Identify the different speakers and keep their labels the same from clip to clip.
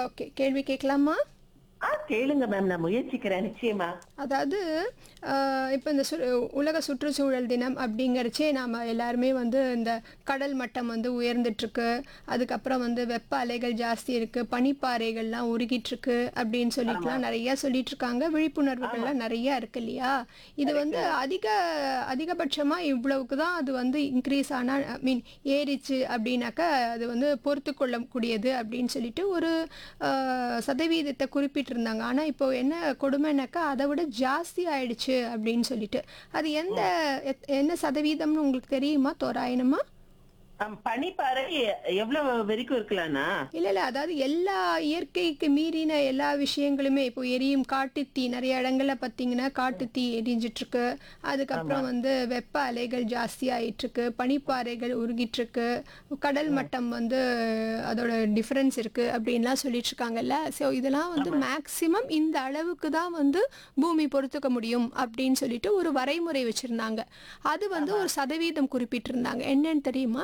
Speaker 1: Okay கேள்வி கேட்கலாமா
Speaker 2: ஆ கேளுங்க மேம் நான் முயற்சிக்கிறேன் நிச்சயமா
Speaker 1: அதாவது இப்போ இந்த சு உலக சுற்றுச்சூழல் தினம் அப்படிங்கிறச்சே நாம் எல்லாருமே வந்து இந்த கடல் மட்டம் வந்து உயர்ந்துட்டுருக்கு அதுக்கப்புறம் வந்து வெப்ப அலைகள் ஜாஸ்தி இருக்குது பனிப்பாறைகள்லாம் உருகிட்டுருக்கு அப்படின்னு சொல்லிட்டுலாம் நிறைய சொல்லிட்டு இருக்காங்க விழிப்புணர்வுகள்லாம் நிறைய இருக்கு இல்லையா இது வந்து அதிக அதிகபட்சமாக இவ்வளவுக்கு தான் அது வந்து இன்க்ரீஸ் ஆனால் ஐ மீன் ஏறிச்சு அப்படின்னாக்கா அது வந்து பொறுத்து கொள்ளக்கூடியது அப்படின்னு சொல்லிட்டு ஒரு அஹ், சதவீதத்தை குறிப்பிட்டிருந்தாங்க ஆனால் இப்போ என்ன கொடுமைனாக்கா அதை விட ஜாஸ்தி ஆயிடுச்சு அப்படின்னு சொல்லிட்டு அது எந்த எத்- என்ன சதவீதம்னு உங்களுக்கு தெரியுமா தோராயணமா
Speaker 2: ஆம், பனிப்பாறை எவ்வளவு வரைக்கும் இருக்கலாம்னா
Speaker 1: இல்ல இல்ல அதாவது எல்லா இயற்கைக்கு மீறின எல்லா விஷயங்களுமே இப்போ எரியும் காட்டுத்தீ நிறைய இடங்கள்ல பார்த்தீங்கன்னா காட்டுத்தீ எரிஞ்சிட்டு இருக்கு அதுக்கப்புறம் வந்து வெப்ப அலைகள் ஜாஸ்தி ஆயிட்டு இருக்கு பனிப்பாறைகள் உருகிட்டு இருக்கு கடல் மட்டம் வந்து அதோட டிஃபரன்ஸ் இருக்கு அப்படின்லாம் சொல்லிட்டு இருக்காங்கல்ல ஸோ இதெல்லாம் வந்து மேக்சிமம் இந்த அளவுக்கு தான் வந்து பூமி பொறுத்துக்க முடியும் அப்படின்னு சொல்லிட்டு ஒரு வரைமுறை வச்சிருந்தாங்க அது வந்து ஒரு சதவீதம் குறிப்பிட்டிருந்தாங்க என்னன்னு தெரியுமா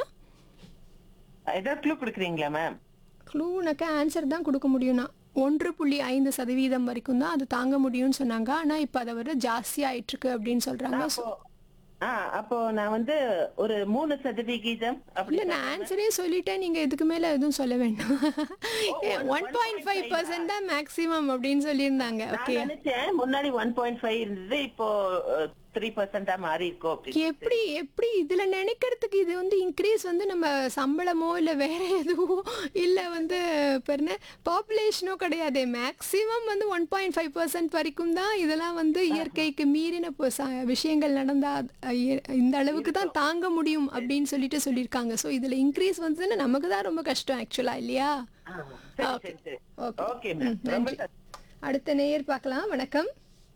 Speaker 2: ஏதாவது க்ளூ கொடுக்குறீங்களா மேம்
Speaker 1: க்ளூனாக்கா ஆன்சர் தான் கொடுக்க முடியும்னா ஒன்று புள்ளி ஐந்து சதவீதம் வரைக்கும் தான் அது தாங்க முடியும்னு சொன்னாங்க ஆனால் இப்போ அதை விட ஜாஸ்தி ஆயிட்டு இருக்கு அப்படின்னு சொல்றாங்க
Speaker 2: அப்போ ஆ அப்போ நான் வந்து ஒரு மூணு சதவிகிதம் அப்படி
Speaker 1: இல்ல நான் ஆன்சரே சொல்லிட்டேன் நீங்க இதுக்கு மேல எதுவும் சொல்ல வேண்டாம் ஒன் பாயிண்ட் ஃபைவ் பர்சன்ட் தான் மேக்ஸிமம் அப்படின்னு சொல்லியிருந்தாங்க
Speaker 2: நான்
Speaker 1: ஓகே
Speaker 2: நினைச்சேன் முன்னாடி ஒன் பாயிண்ட் ஃபைவ் இருந்தது இப்போ த்ரீ பர்சன்டா மாறி இருக்கும் அப்படி
Speaker 1: எப்படி எப்படி இதுல நினைக்கிறதுக்கு இது வந்து இன்க்ரீஸ் வந்து நம்ம சம்பளமோ இல்ல வேற எதுவோ இல்ல வந்து பெருன பாப்புலேஷனோ கிடையாது மேக்ஸிமம் வந்து ஒன் பாயிண்ட் ஃபைவ் பர்சன்ட் வரைக்கும் தான் இதெல்லாம் வந்து இயற்கைக்கு மீறின பொ- ச- விஷயங்கள் நடந்தா அஹ், இய- இந்த அளவுக்கு தான் தாங்க முடியும் அப்படின்னு சொல்லிட்டு சொல்லியிருக்காங்க ஸோ இதுல இன்க்ரீஸ் வந்ததுன்னா நமக்கு தான் ரொம்ப கஷ்டம் ஆக்சுவலா இல்லையா
Speaker 2: ஆ, சரி சரி சரி
Speaker 1: ஓகே
Speaker 2: ஓகே மேம் ரொம்ப
Speaker 1: நன்றி அடுத்த நேயர் பார்க்கலாம் வணக்கம்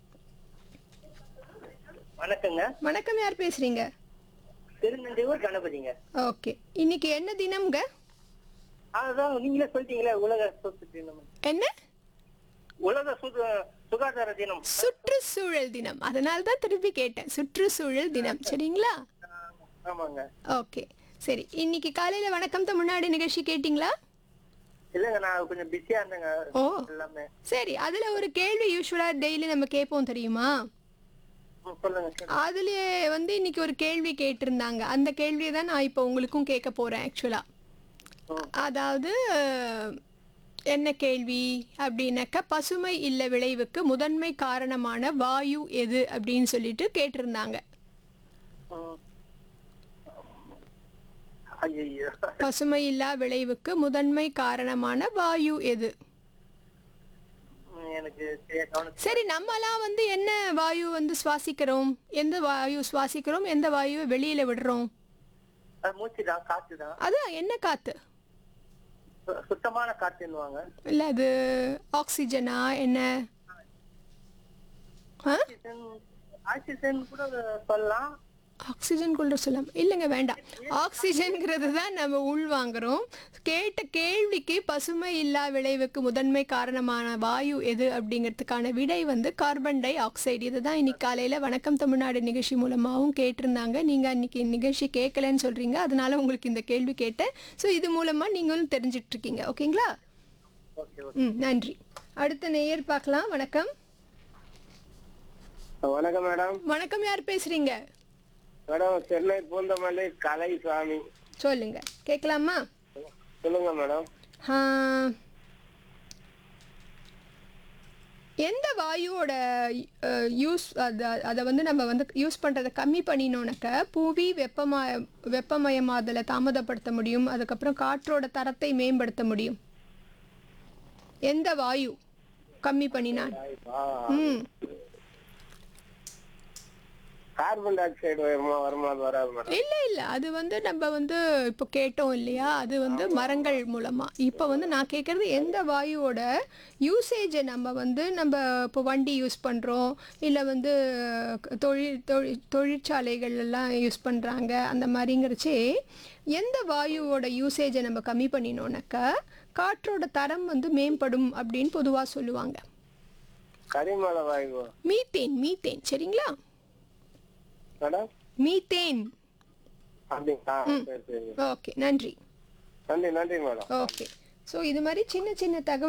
Speaker 3: வணக்கங்க
Speaker 1: வணக்கம் யார் பேசுறீங்க
Speaker 3: திருநெல்வேலூர் கணபதிங்க
Speaker 1: ஓகே இன்னைக்கு என்ன தினம்ங்க
Speaker 3: அதான் நீங்களே சொல்லிட்டீங்களே உலக சுத்து தினம்
Speaker 1: என்ன
Speaker 3: உலக சுது சுகாதார தினம்
Speaker 1: சுற்றுச்சூழல் தினம் அதனால தான் திருப்பி கேட்டேன் சுற்றுச்சூழல் தினம் சரிங்களா
Speaker 3: ஆமாங்க
Speaker 1: ஓகே சரி இன்னைக்கு காலையில வணக்கம் தமிழ்நாடு நிகழ்ச்சி கேட்டிங்களா
Speaker 3: இல்லங்க நான் கொஞ்சம் பிஸியா இருந்தேங்க
Speaker 1: ஓ
Speaker 3: எல்லாமே
Speaker 1: சரி அதுல ஒரு கேள்வி யூஸ்வலா டெய்லி நம்ம கேட்போம் தெரியுமா
Speaker 3: ம், சொல்லுங்க சொல்லுங்க.
Speaker 1: அதுலயே வந்து இன்னைக்கு ஒரு கேள்வி கேட்டிருந்தாங்க அந்த கேள்வியை தான் நான் இப்போ உங்களுக்கும் கேட்க போறேன் ஆக்சுவலா
Speaker 3: ம்.
Speaker 1: அதாவது என்ன கேள்வி அப்படின்னாக்கா பசுமை இல்ல விளைவுக்கு முதன்மை காரணமான வாயு எது அப்படின்னு சொல்லிட்டு கேட்டிருந்தாங்க
Speaker 3: ம். ஐயையோ
Speaker 1: பசுமை இல்லா விளைவுக்கு முதன்மை காரணமான வாயு எது
Speaker 3: ம், எனக்கு சரியா கவனம்
Speaker 1: சரி நம்மலாம் வந்து என்ன வாயு வந்து சுவாசிக்கிறோம் எந்த வாயு சுவாசிக்கிறோம் எந்த வாயுவை வெளியில விடுறோம்
Speaker 3: அது மூச்சு தான் காத்து தான்
Speaker 1: அதான் என்ன காத்து
Speaker 3: சு- சுத்தமான காத்துன்னுவாங்க
Speaker 1: இல்ல அது ஆக்சிஜனா என்ன ஆ
Speaker 3: ஆக்சிஜன் ஆக்சிஜன் கூட சொல்லலாம்
Speaker 1: ஆக்சிஜன் கொண்டு சொல்லலாம் இல்லைங்க வேண்டாம் ஆக்சிஜன்ங்கிறது தான் நம்ம உள்வாங்குறோம் கேட்ட கேள்விக்கு பசுமை இல்லா விளைவுக்கு முதன்மை காரணமான வாயு எது அப்படிங்கிறதுக்கான விடை வந்து கார்பன் டை ஆக்சைடு இதுதான் இன்னைக்கு காலையில வணக்கம் தமிழ்நாடு நிகழ்ச்சி மூலமாகவும் கேட்டிருந்தாங்க நீங்க அன்னைக்கு நிகழ்ச்சி கேட்கலன்னு சொல்றீங்க அதனால உங்களுக்கு இந்த கேள்வி கேட்டேன் ஸோ இது மூலமா நீங்களும் தெரிஞ்சிட்டு இருக்கீங்க ஓகேங்களா
Speaker 3: ஓகே
Speaker 1: ம் நன்றி அடுத்த நேயர் பார்க்கலாம் வணக்கம்
Speaker 3: வணக்கம் மேடம்
Speaker 1: வணக்கம் யார் பேசுறீங்க
Speaker 3: மேடம் சென்னை பூந்தமல்லி கலை சுவாமி
Speaker 1: சொல்லுங்க கேட்கலாமா
Speaker 3: சொல்லுங்க மேடம்
Speaker 1: ஆ, எந்த வாயுவோட யூஸ் அதை அதை வந்து நம்ம வந்து யூஸ் பண்ணுறதை கம்மி பண்ணினோனாக்க புவி வெப்பமய வெப்பமயமாதலை தாமதப்படுத்த முடியும் அதுக்கப்புறம் காற்றோட தரத்தை மேம்படுத்த முடியும் எந்த வாயு கம்மி பண்ணினான் ம்
Speaker 3: கார்பன் டை ஆக்சைடு வருமா வருமா அது வராது மேடம்
Speaker 1: இல்லை இல்லை அது வந்து நம்ம வந்து இப்போ கேட்டோம் இல்லையா அது வந்து மரங்கள் மூலமாக இப்போ வந்து நான் கேட்குறது எந்த வாயுவோட யூசேஜை நம்ம வந்து நம்ம இப்போ வண்டி யூஸ் பண்ணுறோம் இல்லை வந்து தொழில் தொழில் தொழிற்சாலைகள் எல்லாம் யூஸ் பண்ணுறாங்க அந்த மாதிரிங்கிறச்சே எந்த வாயுவோட யூசேஜை நம்ம கம்மி பண்ணினோன்னாக்கா காற்றோட தரம் வந்து மேம்படும் அப்படின்னு பொதுவாக சொல்லுவாங்க
Speaker 3: கரிமலை வாயு
Speaker 1: மீத்தேன் மீத்தேன் சரிங்களா
Speaker 3: மேடம்
Speaker 1: மீத்தேன்
Speaker 3: அப்படிங்களா சரி சரி
Speaker 1: ஓகே நன்றி
Speaker 3: நன்றி நன்றி மேடம்
Speaker 1: ஓகே ஸோ இது மாதிரி சின்ன சின்ன தகவல்